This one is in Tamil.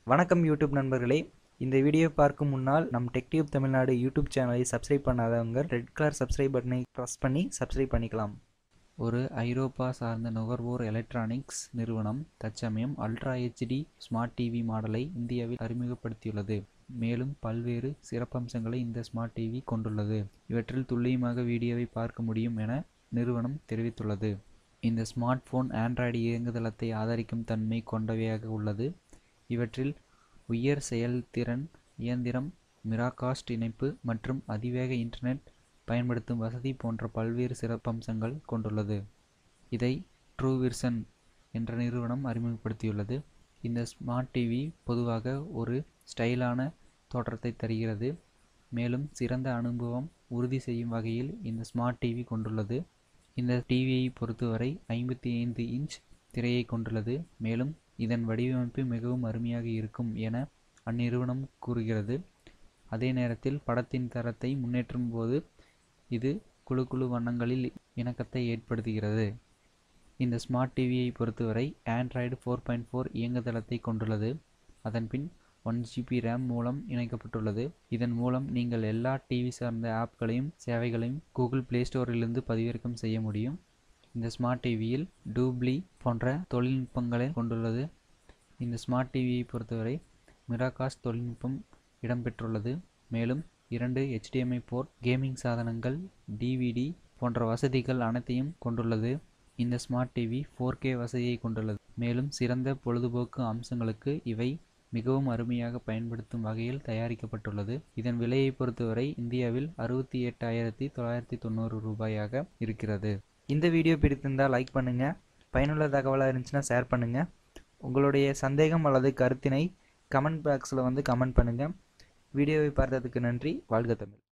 வணக்கம் யூடியூப் நண்பர்களே இந்த வீடியோ பார்க்கும் முன்னால் நம் டெக்டியூப் தமிழ்நாடு யூடியூப் சேனலை சப்ஸ்கிரைப் பண்ணாதவங்க ரெட் கலர் சப்ஸ்கிரைப் பட்டனை ப்ரெஸ் பண்ணி சப்ஸ்கிரைப் பண்ணிக்கலாம் ஒரு ஐரோப்பா சார்ந்த நுகர்வோர் எலக்ட்ரானிக்ஸ் நிறுவனம் தற்சமயம் அல்ட்ரா ஹெச்டி ஸ்மார்ட் டிவி மாடலை இந்தியாவில் அறிமுகப்படுத்தியுள்ளது மேலும் பல்வேறு சிறப்பம்சங்களை இந்த ஸ்மார்ட் டிவி கொண்டுள்ளது இவற்றில் துல்லியமாக வீடியோவை பார்க்க முடியும் என நிறுவனம் தெரிவித்துள்ளது இந்த ஸ்மார்ட் போன் ஆண்ட்ராய்டு இயங்குதளத்தை ஆதரிக்கும் தன்மை கொண்டவையாக உள்ளது இவற்றில் உயர் செயல்திறன் இயந்திரம் மிராகாஸ்ட் இணைப்பு மற்றும் அதிவேக இன்டர்நெட் பயன்படுத்தும் வசதி போன்ற பல்வேறு சிறப்பம்சங்கள் கொண்டுள்ளது இதை ட்ரூவிர்சன் என்ற நிறுவனம் அறிமுகப்படுத்தியுள்ளது இந்த ஸ்மார்ட் டிவி பொதுவாக ஒரு ஸ்டைலான தோற்றத்தை தருகிறது மேலும் சிறந்த அனுபவம் உறுதி செய்யும் வகையில் இந்த ஸ்மார்ட் டிவி கொண்டுள்ளது இந்த டிவியை பொறுத்தவரை ஐம்பத்தி ஐந்து இன்ச் திரையை கொண்டுள்ளது மேலும் இதன் வடிவமைப்பு மிகவும் அருமையாக இருக்கும் என அந்நிறுவனம் கூறுகிறது அதே நேரத்தில் படத்தின் தரத்தை முன்னேற்றும் போது இது குழு குழு வண்ணங்களில் இணக்கத்தை ஏற்படுத்துகிறது இந்த ஸ்மார்ட் டிவியை பொறுத்தவரை ஆண்ட்ராய்டு ஃபோர் பாயிண்ட் ஃபோர் இயங்குதளத்தை கொண்டுள்ளது அதன்பின் ஒன் ஜிபி ரேம் மூலம் இணைக்கப்பட்டுள்ளது இதன் மூலம் நீங்கள் எல்லா டிவி சார்ந்த ஆப்களையும் சேவைகளையும் கூகுள் பிளே ஸ்டோரிலிருந்து பதிவிறக்கம் செய்ய முடியும் இந்த ஸ்மார்ட் டிவியில் டூப்ளி போன்ற தொழில்நுட்பங்களை கொண்டுள்ளது இந்த ஸ்மார்ட் டிவியை பொறுத்தவரை மிராகாஸ் தொழில்நுட்பம் இடம்பெற்றுள்ளது மேலும் இரண்டு HDMI போர்ட் கேமிங் சாதனங்கள் டிவிடி போன்ற வசதிகள் அனைத்தையும் கொண்டுள்ளது இந்த ஸ்மார்ட் டிவி ஃபோர் கே வசதியை கொண்டுள்ளது மேலும் சிறந்த பொழுதுபோக்கு அம்சங்களுக்கு இவை மிகவும் அருமையாக பயன்படுத்தும் வகையில் தயாரிக்கப்பட்டுள்ளது இதன் விலையை பொறுத்தவரை இந்தியாவில் அறுபத்தி எட்டாயிரத்தி தொள்ளாயிரத்தி தொண்ணூறு ரூபாயாக இருக்கிறது இந்த வீடியோ பிடித்திருந்தால் லைக் பண்ணுங்கள் பயனுள்ள தகவலாக இருந்துச்சுன்னா ஷேர் பண்ணுங்கள் உங்களுடைய சந்தேகம் அல்லது கருத்தினை கமெண்ட் பாக்ஸில் வந்து கமெண்ட் பண்ணுங்கள் வீடியோவை பார்த்ததுக்கு நன்றி வாழ்க தமிழ்